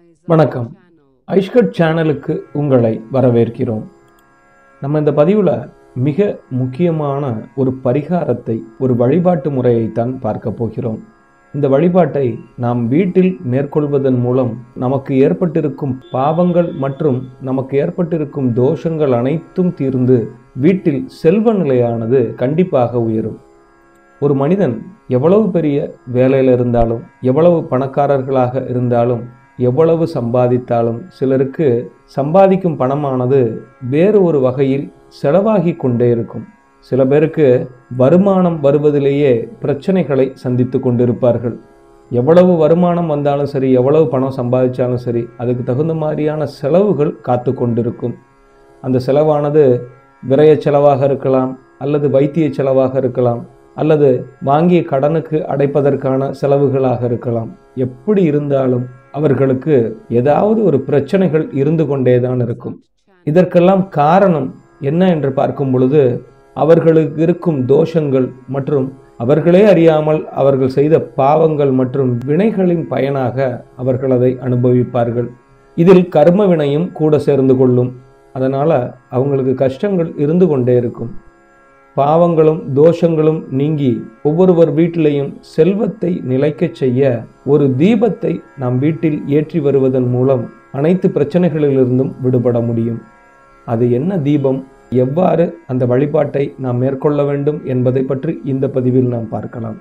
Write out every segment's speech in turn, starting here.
வணக்கம் ஐஷ்கட் சேனலுக்கு உங்களை வரவேற்கிறோம் நம்ம இந்த பதிவில் மிக முக்கியமான ஒரு பரிகாரத்தை ஒரு வழிபாட்டு முறையைத்தான் பார்க்க போகிறோம் இந்த வழிபாட்டை நாம் வீட்டில் மேற்கொள்வதன் மூலம் நமக்கு ஏற்பட்டிருக்கும் பாவங்கள் மற்றும் நமக்கு ஏற்பட்டிருக்கும் தோஷங்கள் அனைத்தும் தீர்ந்து வீட்டில் செல்வ நிலையானது கண்டிப்பாக உயரும் ஒரு மனிதன் எவ்வளவு பெரிய வேலையில் இருந்தாலும் எவ்வளவு பணக்காரர்களாக இருந்தாலும் எவ்வளவு சம்பாதித்தாலும் சிலருக்கு சம்பாதிக்கும் பணமானது வேறு ஒரு வகையில் செலவாகி கொண்டே இருக்கும் சில பேருக்கு வருமானம் வருவதிலேயே பிரச்சனைகளை சந்தித்து கொண்டிருப்பார்கள் எவ்வளவு வருமானம் வந்தாலும் சரி எவ்வளவு பணம் சம்பாதிச்சாலும் சரி அதுக்கு தகுந்த மாதிரியான செலவுகள் காத்து கொண்டிருக்கும் அந்த செலவானது விரய செலவாக இருக்கலாம் அல்லது வைத்திய செலவாக இருக்கலாம் அல்லது வாங்கிய கடனுக்கு அடைப்பதற்கான செலவுகளாக இருக்கலாம் எப்படி இருந்தாலும் அவர்களுக்கு ஏதாவது ஒரு பிரச்சனைகள் இருந்து கொண்டேதான் இருக்கும் இதற்கெல்லாம் காரணம் என்ன என்று பார்க்கும் பொழுது அவர்களுக்கு இருக்கும் தோஷங்கள் மற்றும் அவர்களே அறியாமல் அவர்கள் செய்த பாவங்கள் மற்றும் வினைகளின் பயனாக அவர்கள் அதை அனுபவிப்பார்கள் இதில் கர்ம வினையும் கூட சேர்ந்து கொள்ளும் அதனால அவங்களுக்கு கஷ்டங்கள் இருந்து கொண்டே இருக்கும் பாவங்களும் தோஷங்களும் நீங்கி ஒவ்வொருவர் வீட்டிலையும் செல்வத்தை நிலைக்கச் செய்ய ஒரு தீபத்தை நாம் வீட்டில் ஏற்றி வருவதன் மூலம் அனைத்து பிரச்சனைகளிலிருந்தும் விடுபட முடியும் அது என்ன தீபம் எவ்வாறு அந்த வழிபாட்டை நாம் மேற்கொள்ள வேண்டும் என்பதை பற்றி இந்த பதிவில் நாம் பார்க்கலாம்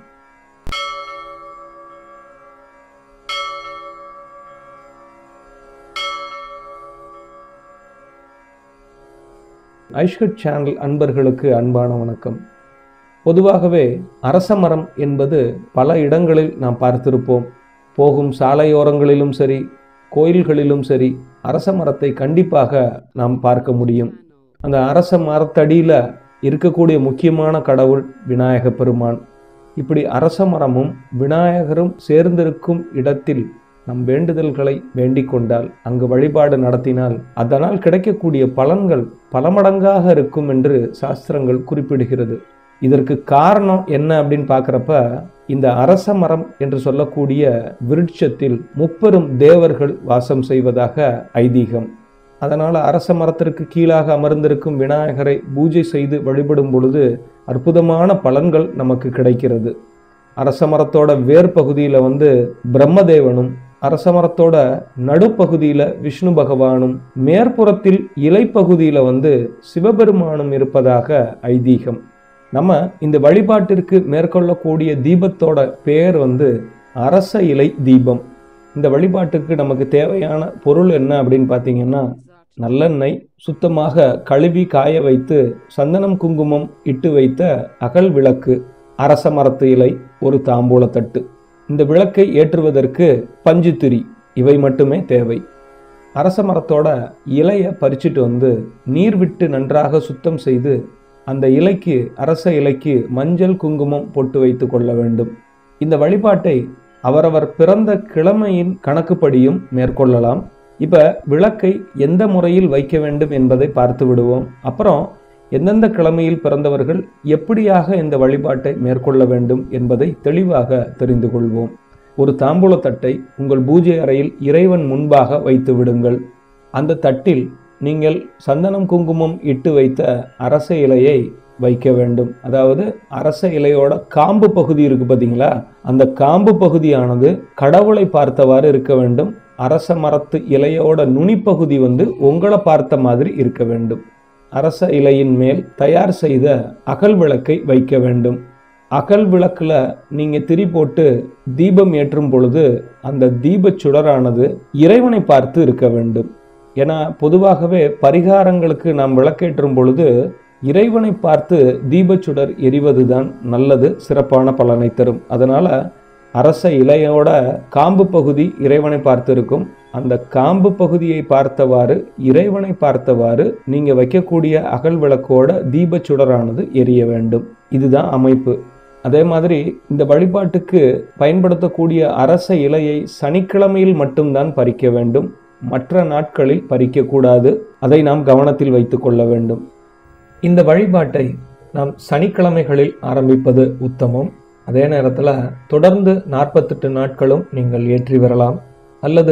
ஐஷ்கட் சேனல் அன்பர்களுக்கு அன்பான வணக்கம் பொதுவாகவே அரச மரம் என்பது பல இடங்களில் நாம் பார்த்திருப்போம் போகும் சாலையோரங்களிலும் சரி கோயில்களிலும் சரி அரச மரத்தை கண்டிப்பாக நாம் பார்க்க முடியும் அந்த அரச மரத்தடியில் இருக்கக்கூடிய முக்கியமான கடவுள் விநாயக பெருமான் இப்படி அரச மரமும் விநாயகரும் சேர்ந்திருக்கும் இடத்தில் நம் வேண்டுதல்களை வேண்டிக் கொண்டால் அங்கு வழிபாடு நடத்தினால் அதனால் கிடைக்கக்கூடிய பலன்கள் பல மடங்காக இருக்கும் என்று சாஸ்திரங்கள் குறிப்பிடுகிறது இதற்கு காரணம் என்ன அப்படின்னு பார்க்குறப்ப இந்த அரச மரம் என்று சொல்லக்கூடிய விருட்சத்தில் முப்பெரும் தேவர்கள் வாசம் செய்வதாக ஐதீகம் அதனால் அரச மரத்திற்கு கீழாக அமர்ந்திருக்கும் விநாயகரை பூஜை செய்து வழிபடும் பொழுது அற்புதமான பலன்கள் நமக்கு கிடைக்கிறது அரச மரத்தோட வேர் பகுதியில் வந்து பிரம்மதேவனும் அரச மரத்தோட நடுப்பகுதியில் விஷ்ணு பகவானும் மேற்புறத்தில் இலைப்பகுதியில் வந்து சிவபெருமானும் இருப்பதாக ஐதீகம் நம்ம இந்த வழிபாட்டிற்கு மேற்கொள்ளக்கூடிய தீபத்தோட பெயர் வந்து அரச இலை தீபம் இந்த வழிபாட்டுக்கு நமக்கு தேவையான பொருள் என்ன அப்படின்னு பார்த்தீங்கன்னா நல்லெண்ணெய் சுத்தமாக கழுவி காய வைத்து சந்தனம் குங்குமம் இட்டு வைத்த அகல் விளக்கு அரச மரத்து இலை ஒரு தாம்பூலத்தட்டு இந்த விளக்கை ஏற்றுவதற்கு பஞ்சுத்திரி இவை மட்டுமே தேவை அரச மரத்தோட இலையை பறிச்சுட்டு வந்து நீர் விட்டு நன்றாக சுத்தம் செய்து அந்த இலைக்கு அரச இலைக்கு மஞ்சள் குங்குமம் போட்டு வைத்து கொள்ள வேண்டும் இந்த வழிபாட்டை அவரவர் பிறந்த கிழமையின் கணக்குப்படியும் மேற்கொள்ளலாம் இப்போ விளக்கை எந்த முறையில் வைக்க வேண்டும் என்பதை பார்த்து விடுவோம் அப்புறம் எந்தெந்த கிழமையில் பிறந்தவர்கள் எப்படியாக இந்த வழிபாட்டை மேற்கொள்ள வேண்டும் என்பதை தெளிவாக தெரிந்து கொள்வோம் ஒரு தாம்பூலத்தட்டை உங்கள் பூஜை அறையில் இறைவன் முன்பாக வைத்து விடுங்கள் அந்த தட்டில் நீங்கள் சந்தனம் குங்குமம் இட்டு வைத்த அரச இலையை வைக்க வேண்டும் அதாவது அரச இலையோட காம்பு பகுதி இருக்கு பார்த்தீங்களா அந்த காம்பு பகுதியானது கடவுளை பார்த்தவாறு இருக்க வேண்டும் அரச மரத்து இலையோட நுனிப்பகுதி வந்து உங்களை பார்த்த மாதிரி இருக்க வேண்டும் அரச இலையின் மேல் தயார் செய்த அகல் விளக்கை வைக்க வேண்டும் அகல் விளக்குல நீங்க திரி போட்டு தீபம் ஏற்றும் பொழுது அந்த தீபச் சுடரானது இறைவனை பார்த்து இருக்க வேண்டும் ஏன்னா பொதுவாகவே பரிகாரங்களுக்கு நாம் விளக்கேற்றும் பொழுது இறைவனை பார்த்து தீபச்சுடர் எரிவதுதான் நல்லது சிறப்பான பலனை தரும் அதனால அரச இலையோட காம்பு பகுதி இறைவனை பார்த்து இருக்கும் அந்த காம்பு பகுதியை பார்த்தவாறு இறைவனை பார்த்தவாறு நீங்க வைக்கக்கூடிய அகல் விளக்கோட தீபச்சுடரானது எரிய வேண்டும் இதுதான் அமைப்பு அதே மாதிரி இந்த வழிபாட்டுக்கு பயன்படுத்தக்கூடிய அரச இலையை சனிக்கிழமையில் மட்டும்தான் பறிக்க வேண்டும் மற்ற நாட்களில் பறிக்கக்கூடாது அதை நாம் கவனத்தில் வைத்து கொள்ள வேண்டும் இந்த வழிபாட்டை நாம் சனிக்கிழமைகளில் ஆரம்பிப்பது உத்தமம் அதே நேரத்தில் தொடர்ந்து நாற்பத்தெட்டு நாட்களும் நீங்கள் ஏற்றி வரலாம் அல்லது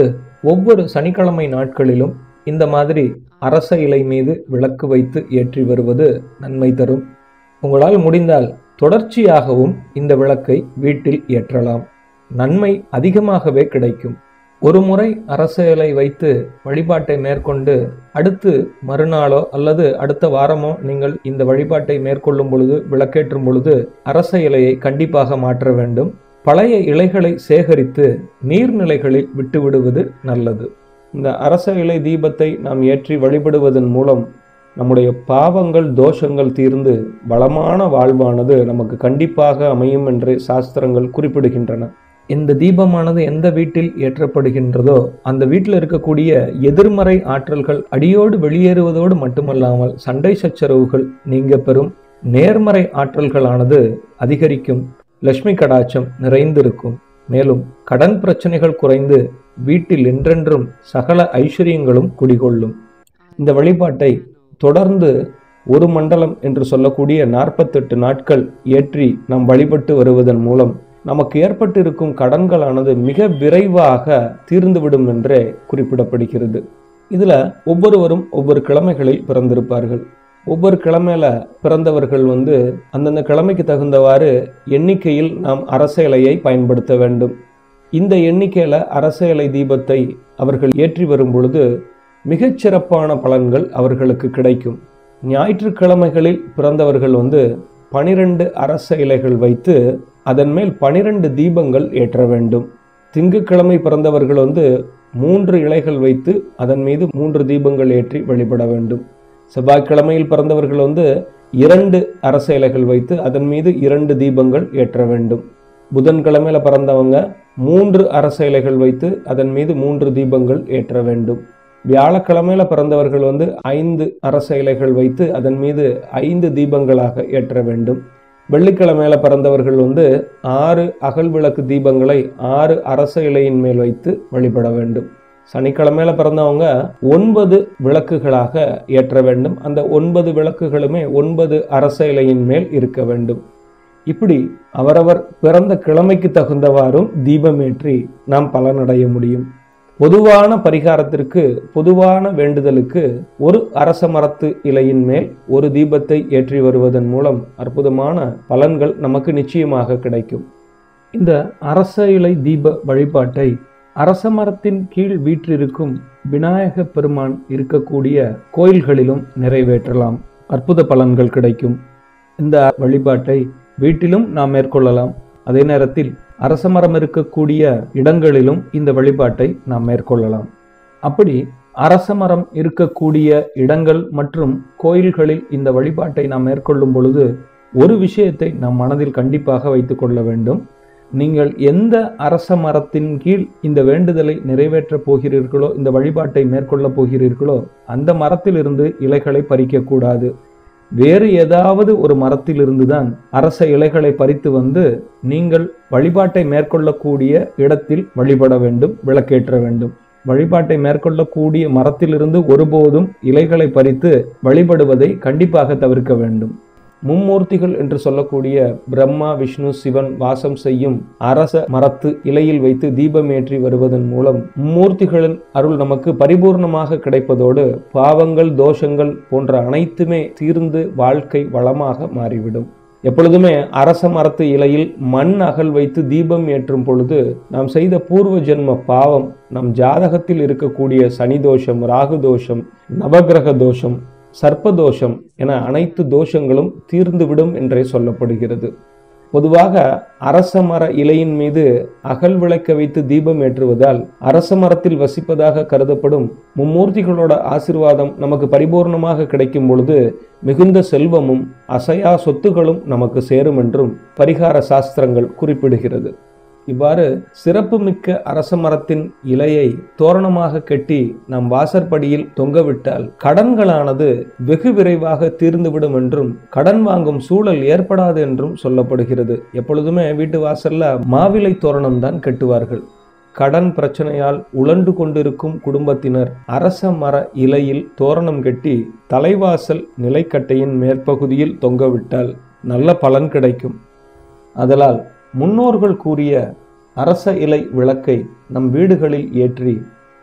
ஒவ்வொரு சனிக்கிழமை நாட்களிலும் இந்த மாதிரி அரச இலை மீது விளக்கு வைத்து ஏற்றி வருவது நன்மை தரும் உங்களால் முடிந்தால் தொடர்ச்சியாகவும் இந்த விளக்கை வீட்டில் ஏற்றலாம் நன்மை அதிகமாகவே கிடைக்கும் ஒரு முறை அரச இலை வைத்து வழிபாட்டை மேற்கொண்டு அடுத்து மறுநாளோ அல்லது அடுத்த வாரமோ நீங்கள் இந்த வழிபாட்டை மேற்கொள்ளும் பொழுது விளக்கேற்றும் பொழுது அரச இலையை கண்டிப்பாக மாற்ற வேண்டும் பழைய இலைகளை சேகரித்து நீர்நிலைகளில் விட்டுவிடுவது நல்லது இந்த அரச இலை தீபத்தை நாம் ஏற்றி வழிபடுவதன் மூலம் நம்முடைய பாவங்கள் தோஷங்கள் தீர்ந்து வளமான வாழ்வானது நமக்கு கண்டிப்பாக அமையும் என்று சாஸ்திரங்கள் குறிப்பிடுகின்றன இந்த தீபமானது எந்த வீட்டில் ஏற்றப்படுகின்றதோ அந்த வீட்டில் இருக்கக்கூடிய எதிர்மறை ஆற்றல்கள் அடியோடு வெளியேறுவதோடு மட்டுமல்லாமல் சண்டை சச்சரவுகள் நீங்க பெறும் நேர்மறை ஆற்றல்களானது அதிகரிக்கும் லட்சுமி கடாட்சம் நிறைந்திருக்கும் மேலும் கடன் பிரச்சனைகள் குறைந்து வீட்டில் என்றென்றும் சகல ஐஸ்வர்யங்களும் குடிகொள்ளும் இந்த வழிபாட்டை தொடர்ந்து ஒரு மண்டலம் என்று சொல்லக்கூடிய நாற்பத்தெட்டு நாட்கள் ஏற்றி நாம் வழிபட்டு வருவதன் மூலம் நமக்கு ஏற்பட்டிருக்கும் கடன்களானது மிக விரைவாக தீர்ந்துவிடும் என்றே குறிப்பிடப்படுகிறது இதுல ஒவ்வொருவரும் ஒவ்வொரு கிழமைகளில் பிறந்திருப்பார்கள் ஒவ்வொரு கிழமையில பிறந்தவர்கள் வந்து அந்தந்த கிழமைக்கு தகுந்தவாறு எண்ணிக்கையில் நாம் அரச இலையை பயன்படுத்த வேண்டும் இந்த எண்ணிக்கையில அரச இலை தீபத்தை அவர்கள் ஏற்றி வரும் பொழுது மிகச்சிறப்பான பலன்கள் அவர்களுக்கு கிடைக்கும் ஞாயிற்றுக்கிழமைகளில் பிறந்தவர்கள் வந்து பனிரெண்டு அரச இலைகள் வைத்து அதன் மேல் பனிரெண்டு தீபங்கள் ஏற்ற வேண்டும் திங்கட்கிழமை பிறந்தவர்கள் வந்து மூன்று இலைகள் வைத்து அதன் மீது மூன்று தீபங்கள் ஏற்றி வழிபட வேண்டும் செவ்வாய்க்கிழமையில் பிறந்தவர்கள் வந்து இரண்டு அரச இலைகள் வைத்து அதன் மீது இரண்டு தீபங்கள் ஏற்ற வேண்டும் புதன்கிழமையில பிறந்தவங்க மூன்று அரச இலைகள் வைத்து அதன் மீது மூன்று தீபங்கள் ஏற்ற வேண்டும் வியாழக்கிழமையில பிறந்தவர்கள் வந்து ஐந்து அரச இலைகள் வைத்து அதன் மீது ஐந்து தீபங்களாக ஏற்ற வேண்டும் வெள்ளிக்கிழமையில பிறந்தவர்கள் வந்து ஆறு அகல் விளக்கு தீபங்களை ஆறு அரச இலையின் மேல் வைத்து வழிபட வேண்டும் சனிக்கிழமையில பிறந்தவங்க ஒன்பது விளக்குகளாக ஏற்ற வேண்டும் அந்த ஒன்பது விளக்குகளுமே ஒன்பது அரச இலையின் மேல் இருக்க வேண்டும் இப்படி அவரவர் பிறந்த கிழமைக்கு தகுந்தவாறும் தீபமேற்றி நாம் பலனடைய முடியும் பொதுவான பரிகாரத்திற்கு பொதுவான வேண்டுதலுக்கு ஒரு அரச மரத்து இலையின் மேல் ஒரு தீபத்தை ஏற்றி வருவதன் மூலம் அற்புதமான பலன்கள் நமக்கு நிச்சயமாக கிடைக்கும் இந்த அரச இலை தீப வழிபாட்டை அரச மரத்தின் கீழ் வீற்றிருக்கும் விநாயக பெருமான் இருக்கக்கூடிய கோயில்களிலும் நிறைவேற்றலாம் அற்புத பலன்கள் கிடைக்கும் இந்த வழிபாட்டை வீட்டிலும் நாம் மேற்கொள்ளலாம் அதே நேரத்தில் அரச மரம் இருக்கக்கூடிய இடங்களிலும் இந்த வழிபாட்டை நாம் மேற்கொள்ளலாம் அப்படி அரச மரம் இருக்கக்கூடிய இடங்கள் மற்றும் கோயில்களில் இந்த வழிபாட்டை நாம் மேற்கொள்ளும் பொழுது ஒரு விஷயத்தை நம் மனதில் கண்டிப்பாக வைத்துக் கொள்ள வேண்டும் நீங்கள் எந்த அரச மரத்தின் கீழ் இந்த வேண்டுதலை நிறைவேற்றப் போகிறீர்களோ இந்த வழிபாட்டை மேற்கொள்ளப் போகிறீர்களோ அந்த மரத்திலிருந்து இலைகளை பறிக்கக்கூடாது வேறு ஏதாவது ஒரு மரத்திலிருந்து தான் அரச இலைகளை பறித்து வந்து நீங்கள் வழிபாட்டை மேற்கொள்ளக்கூடிய இடத்தில் வழிபட வேண்டும் விளக்கேற்ற வேண்டும் வழிபாட்டை மேற்கொள்ளக்கூடிய மரத்திலிருந்து ஒருபோதும் இலைகளை பறித்து வழிபடுவதை கண்டிப்பாக தவிர்க்க வேண்டும் மும்மூர்த்திகள் என்று சொல்லக்கூடிய பிரம்மா விஷ்ணு சிவன் வாசம் செய்யும் அரச மரத்து இலையில் வைத்து தீபமேற்றி வருவதன் மூலம் மும்மூர்த்திகளின் அருள் நமக்கு பரிபூர்ணமாக கிடைப்பதோடு பாவங்கள் தோஷங்கள் போன்ற அனைத்துமே தீர்ந்து வாழ்க்கை வளமாக மாறிவிடும் எப்பொழுதுமே அரச மரத்து இலையில் மண் அகல் வைத்து தீபம் ஏற்றும் பொழுது நாம் செய்த பூர்வ ஜென்ம பாவம் நம் ஜாதகத்தில் இருக்கக்கூடிய சனி தோஷம் ராகு தோஷம் நவகிரக தோஷம் சர்ப்பதோஷம் என அனைத்து தோஷங்களும் தீர்ந்துவிடும் என்றே சொல்லப்படுகிறது பொதுவாக அரச மர இலையின் மீது அகல் விளக்க வைத்து தீபம் ஏற்றுவதால் அரச மரத்தில் வசிப்பதாக கருதப்படும் மும்மூர்த்திகளோட ஆசிர்வாதம் நமக்கு பரிபூர்ணமாக கிடைக்கும் பொழுது மிகுந்த செல்வமும் அசையா சொத்துகளும் நமக்கு சேரும் என்றும் பரிகார சாஸ்திரங்கள் குறிப்பிடுகிறது இவ்வாறு சிறப்புமிக்க அரச மரத்தின் இலையை தோரணமாக கட்டி நம் வாசற்படியில் தொங்கவிட்டால் கடன்களானது வெகு விரைவாக தீர்ந்துவிடும் என்றும் கடன் வாங்கும் சூழல் ஏற்படாது என்றும் சொல்லப்படுகிறது எப்பொழுதுமே வீட்டு வாசல்ல மாவிலை தோரணம் தான் கட்டுவார்கள் கடன் பிரச்சனையால் உழண்டு கொண்டிருக்கும் குடும்பத்தினர் அரச மர இலையில் தோரணம் கட்டி தலைவாசல் நிலைக்கட்டையின் மேற்பகுதியில் தொங்கவிட்டால் நல்ல பலன் கிடைக்கும் அதலால் முன்னோர்கள் கூறிய அரச இலை விளக்கை நம் வீடுகளில் ஏற்றி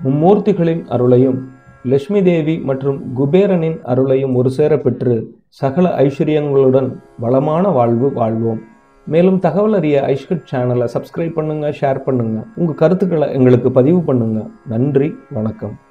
மும்மூர்த்திகளின் அருளையும் லட்சுமி தேவி மற்றும் குபேரனின் அருளையும் ஒரு சேர பெற்று சகல ஐஸ்வர்யங்களுடன் வளமான வாழ்வு வாழ்வோம் மேலும் தகவல் அறிய ஐஷ்கட் சேனலை சப்ஸ்கிரைப் பண்ணுங்க ஷேர் பண்ணுங்க உங்க கருத்துக்களை எங்களுக்கு பதிவு பண்ணுங்க நன்றி வணக்கம்